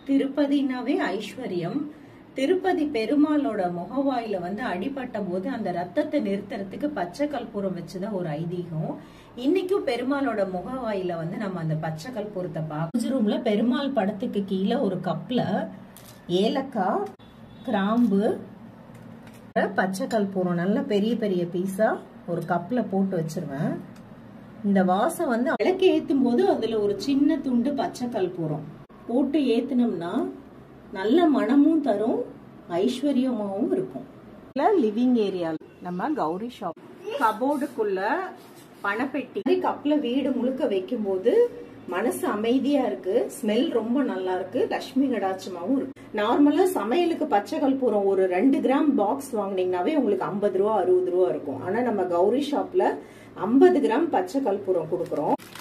திருப்பதினாவே ஐஸ்வர்யம் திருப்பதி பெருமாளோட முகவாயில வந்து அடிபட்ட போது அந்த ரத்தத்தை நிறுத்துறதுக்கு பச்சை கற்பூரம் வச்சுதான் ஒரு ஐதீகம் இன்னைக்கும் பெருமாளோட முகவாயில வந்து நம்ம அந்த பச்சை கற்பூரத்தை பார்க்க ரூம்ல பெருமாள் படத்துக்கு கீழே ஒரு கப்ல ஏலக்காய் கிராம்பு பச்சை கற்பூரம் நல்ல பெரிய பெரிய பீஸா ஒரு கப்ல போட்டு வச்சிருவேன் இந்த வாசம் வந்து விளக்கு ஏத்தும் போது அதுல ஒரு சின்ன துண்டு பச்சை கற்பூரம் போட்டு ஏத்துனோம்னா நல்ல மனமும் தரும் ஐஸ்வர்யமாவும் இருக்கும் லிவிங் ஏரியா நம்ம கௌரி ஷாப் கபோர்டுக்குள்ள பணப்பெட்டி கப்ல வீடு முழுக்க வைக்கும் போது மனசு அமைதியா இருக்கு ஸ்மெல் ரொம்ப நல்லா இருக்கு லட்சுமி கடாட்சமாவும் இருக்கு நார்மலா சமையலுக்கு பச்சை கற்பூரம் ஒரு ரெண்டு கிராம் பாக்ஸ் வாங்குனீங்கன்னாவே உங்களுக்கு ஐம்பது ரூபா அறுபது ரூபா இருக்கும் ஆனா நம்ம கௌரி ஷாப்ல ஐம்பது கிராம் பச்சை கற்பூரம் கொடுக்குறோம்